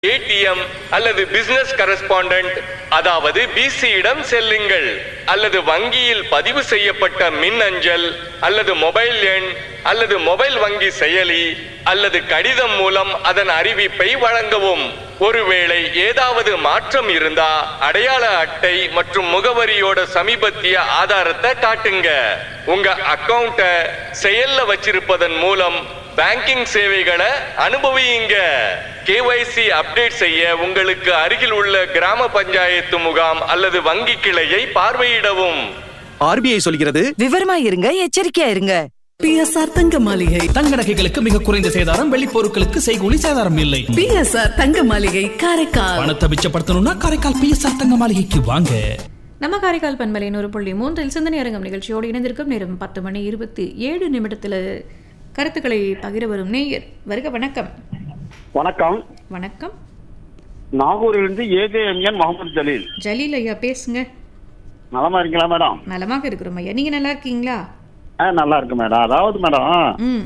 ATM அல்லது business correspondent அதாவது பிசியிடம் செல்லுங்கள் அல்லது வங்கியில் பதிவு செய்யப்பட்ட மின் அஞ்சல் அல்லது மொபைல் எண் அல்லது மொபைல் வங்கி செயலி அல்லது கடிதம் மூலம் அதன் அறிவிப்பை வழங்கவும் ஒருவேளை ஏதாவது மாற்றம் இருந்தா அடையாள அட்டை மற்றும் முகவரியோட சமீபத்திய ஆதாரத்தை காட்டுங்க உங்க அக்கவுண்ட செயல்ல வச்சிருப்பதன் மூலம் பேங்கிங் சேவைகளை அனுபவியுங்க கேஒய்சி அப்டேட் செய்ய உங்களுக்கு அருகில் உள்ள கிராம பஞ்சாயத்து முகாம் அல்லது வங்கி கிளையை பார்வையிடவும் ஆர்பிஐ சொல்கிறது விவரமா இருங்க எச்சரிக்கையா இருங்க பிஎஸ்ஆர் தங்க மாளிகை தங்க நகைகளுக்கு மிக குறைந்த சேதாரம் வெள்ளி பொருட்களுக்கு செய்கூலி சேதாரம் இல்லை பிஎஸ்ஆர் தங்க மாளிகை காரைக்கால் பணத்தை மிச்சப்படுத்தணும்னா காரைக்கால் பிஎஸ்ஆர் தங்க மாளிகைக்கு வாங்க நம்ம காரைக்கால் பண்பலை நூறு புள்ளி மூன்றில் சிந்தனை அரங்கம் நிகழ்ச்சியோடு இணைந்திருக்கும் நேரம் பத்து மணி இருபத்தி ஏழு நிமிடத்தில் கருத்துக்களை பகிர வரும் நேயர் வருக வணக்கம் வணக்கம் வணக்கம் நாகூரிலிருந்து ஏஜேஎம்என் முகமது ஜலீல் ஜலீல் ஐயா பேசுங்க நலமா இருக்கீங்களா மேடம் நலமாக இருக்கிறோம் ஐயா நீங்க நல்லா இருக்கீங்களா ஆ நல்லா இருக்கு மேடம் அதாவது மேடம் ம்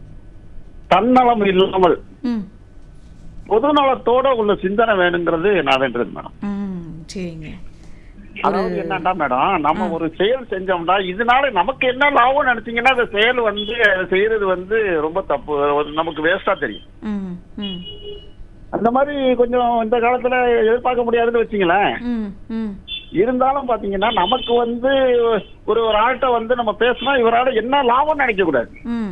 தன்னலம் இல்லாமல் ம் பொதுநலத்தோட உள்ள சிந்தனை வேணுங்கிறது நான் வேண்டது மேடம் ம் சரிங்க அதாவது என்னன்னா மேடம் நம்ம ஒரு செயல் செஞ்சோம்னா இதனால நமக்கு என்ன லாபம் நினைச்சீங்கன்னா அந்த செயல் வந்து அதை செய்யறது வந்து ரொம்ப தப்பு ஒரு நமக்கு வேஸ்டா தெரியும் ம் ம் அந்த மாதிரி கொஞ்சம் இந்த காலத்துல எதிர்பார்க்க முடியாதுன்னு வச்சுங்களேன் ம் ம் இருந்தாலும் பாத்தீங்கன்னா நமக்கு வந்து ஒரு ஒரு ஆள்கிட்ட வந்து நம்ம பேசினா இவரால என்ன லாபம் நினைக்க கூடாது ம்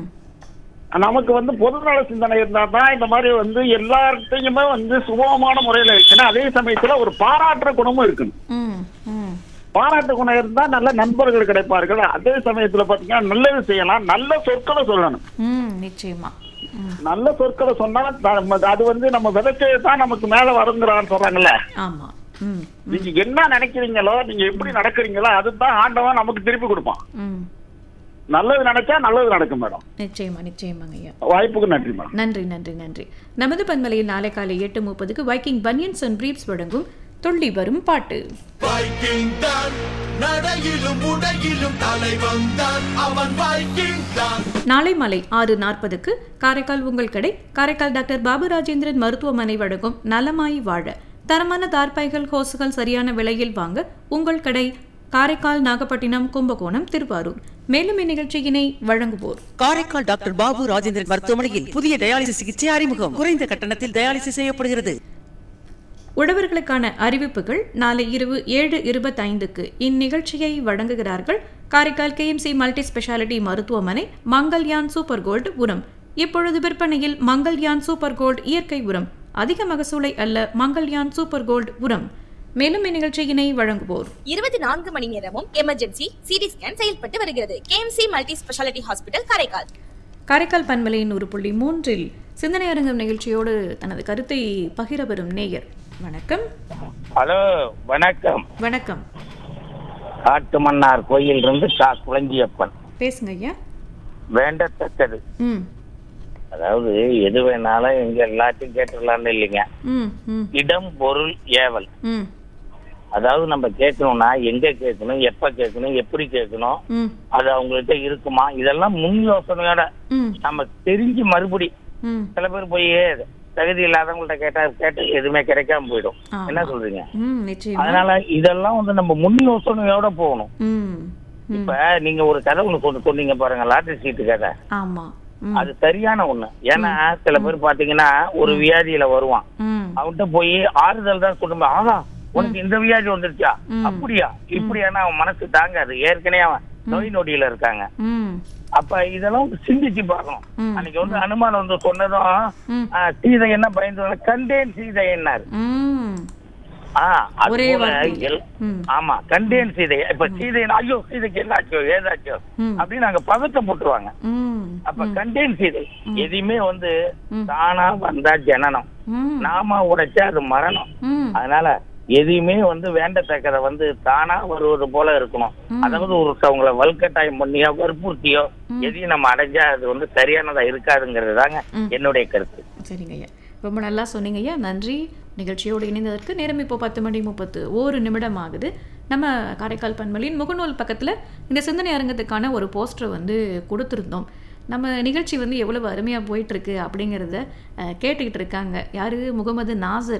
நமக்கு வந்து பொதுநல சிந்தனை இருந்தா தான் இந்த மாதிரி வந்து எல்லார்ட்டையுமே வந்து சுகமமான முறையில இருக்குன்னா அதே சமயத்துல ஒரு பாராட்டுற குணமும் இருக்கணும் ம் ம் பாராட்டு குணம் இருந்தா நல்ல நண்பர்கள் கிடைப்பார்கள் அதே சமயத்துல பாத்தீங்கன்னா நல்லது செய்யலாம் நல்ல சொற்களை சொல்லணும் ம் நிச்சயமா ம் நல்ல சொற்களை சொன்னா நம்ம- அது வந்து நம்ம விதைச்சது தான் நமக்கு மேல வருங்கிறான்னு சொல்றாங்கல்ல ஆமா ம் நீங்க என்ன நினைக்கிறீங்களோ நீங்க எப்படி நடக்கிறீங்களோ அதுதான் ஆண்டவன் நமக்கு திருப்பி கொடுப்பான் ம் நல்லது நினைச்சா நல்லது நடக்கும் மேடம் நிச்சயமா நிச்சயமாங்க ஐயா வாய்ப்புக்கு நன்றி மேடம் நன்றி நன்றி நன்றி நமது பண்பலையில் நாளை காலை எட்டு முப்பதுக்கு வைக்கிங் பனியன்ஸ் அண்ட் பிரீப்ஸ் வழங்கும் துள்ளி வரும் பாட்டு வைக்கிங் தான் நடையிலும் உடையிலும் தலைவன் தான் அவன் வைக்கிங் தான் நாளை மாலை ஆறு நாற்பதுக்கு காரைக்கால் உங்கள் கடை காரைக்கால் டாக்டர் பாபு ராஜேந்திரன் மருத்துவமனை வழங்கும் நலமாய் வாழ தரமான தார்பாய்கள் ஹோசுகள் சரியான விலையில் வாங்க உங்கள் கடை காரைக்கால் நாகப்பட்டினம் கும்பகோணம் திருவாரூர் மேலும் இந்நிகழ்ச்சியினை வழங்குவோர் காரைக்கால் டாக்டர் பாபு ராஜேந்திரன் மருத்துவமனையில் புதிய டயாலிசிஸ் சிகிச்சை அறிமுகம் குறைந்த கட்டணத்தில் டயாலிசிஸ் செய்யப்படுகிறது உழவர்களுக்கான அறிவிப்புகள் நாளை இரவு ஏழு இருபத்தைந்துக்கு இந்நிகழ்ச்சியை வழங்குகிறார்கள் காரைக்கால் கேஎம்சி மல்டி ஸ்பெஷாலிட்டி மருத்துவமனை மங்கல்யான் சூப்பர் கோல்டு உரம் இப்பொழுது விற்பனையில் மங்கல்யான் சூப்பர் கோல்டு இயற்கை உரம் அதிக மகசூலை அல்ல மங்கல்யான் சூப்பர் கோல்டு உரம் மேலும் இந்நிகழ்ச்சியினை வழங்குவோர் இருபத்தி நான்கு மணி நேரமும் எமர்ஜென்சி சிடி ஸ்கேன் செயல்பட்டு வருகிறது KMC multi speciality hospital Karaikal Karaikal பன்மலையின் ஒரு புள்ளி மூன்றில் சிந்தனை அரங்கம் நிகழ்ச்சியோடு தனது கருத்தை பகிர வரும் நேயர் வணக்கம் ஹலோ வணக்கம் வணக்கம் காட்டுமன்னார் கோயில் இருந்து கா குளஞ்சியப்பன் பேசுங்க ஐயா வேண்டத்தக்கது ம் அதாவது எது வேணாலும் எங்க எல்லாத்தையும் கேட்டுடலாம்னு இல்லைங்க ம் ம் இடம் பொருள் ஏவல் ம் அதாவது நம்ம கேட்கணும்னா எங்க கேட்கணும் எப்ப கேட்கணும் எப்படி கேட்கணும் ம் அது அவங்கள்ட்ட இருக்குமா இதெல்லாம் முன் யோசனையோட ம் நம்ம தெரிஞ்சு மறுபடி ம் சில பேர் போய் தகுதி இல்லாதவங்கள்ட்ட கேட்டா கேட்டு எதுவுமே கிடைக்காம போயிடும் ஆமா. என்ன சொல்றீங்க ம் நிச்சயமா அதனால இதெல்லாம் வந்து நம்ம முன் யோசனையோட போகணும் ம் ம் இப்ப நீங்க ஒரு கதை ஒண்ணு கொண்டு சொன்னீங்க பாருங்க லாட்டரி சீட்டு கதை ஆமா ம் அது சரியான ஒண்ணு ஏன்னா சில பேர் பாத்தீங்கன்னா ஒரு வியாதியில வருவான் ம் அவன்கிட்ட போய் ஆறுதல் தான் சொல்லுங்க ஆகா உனக்கு இந்த வியாதி வந்துருச்சா ம். அப்படியா இப்படியானா அவன் மனசு தாங்காது ஏற்கனவே அவன் நோய் நொடியில இருக்காங்க ம் அப்ப இதெல்லாம் வந்து சிந்திச்சு பார்க்கணும் ம். அன்னைக்கு வந்து அனுமான் வந்து சொன்னதும் ம். ஆ, சீதை என்ன பயந்து கண்டேன் சீதை என்னாரு ம் ஆ, அது ஒரே போல வார்த்தை. எல்- ம். ஆமா கண்டேன் சீதை இப்ப சீதை ஐயோ சீதைக்கு என்னாச்சோ ஏதாச்சோ ம். அப்படின்னு நாங்க பதத்தை போட்டுருவாங்க ம் அப்ப கண்டேன் சீதை எதையுமே வந்து ம். தானா வந்தா ஜனனம் ம் நாம உடைச்சா அது மரணம் ம் அதனால எதையுமே வந்து வேண்டத்தக்கதை வந்து தானா வருவது போல இருக்கணும் அதாவது ஒருத்தவங்களை வல்கட்டாயம் பண்ணியோ வற்புறுத்தியோ எதையும் நம்ம அடைஞ்சா அது வந்து சரியானதா இருக்காதுங்கிறது தாங்க என்னுடைய கருத்து சரிங்க ஐயா ரொம்ப நல்லா சொன்னீங்க ஐயா நன்றி நிகழ்ச்சியோடு இணைந்ததற்கு நேரம் இப்போ பத்து மணி முப்பத்து ஒரு நிமிடம் ஆகுது நம்ம காரைக்கால் பண்பலின் முகநூல் பக்கத்தில் இந்த சிந்தனை அரங்கத்துக்கான ஒரு போஸ்டர் வந்து கொடுத்துருந்தோம் நம்ம நிகழ்ச்சி வந்து எவ்வளவு அருமையாக போயிட்டுருக்கு அப்படிங்கிறத அஹ், கேட்டுக்கிட்டு இருக்காங்க யாரு முகமது நாசர்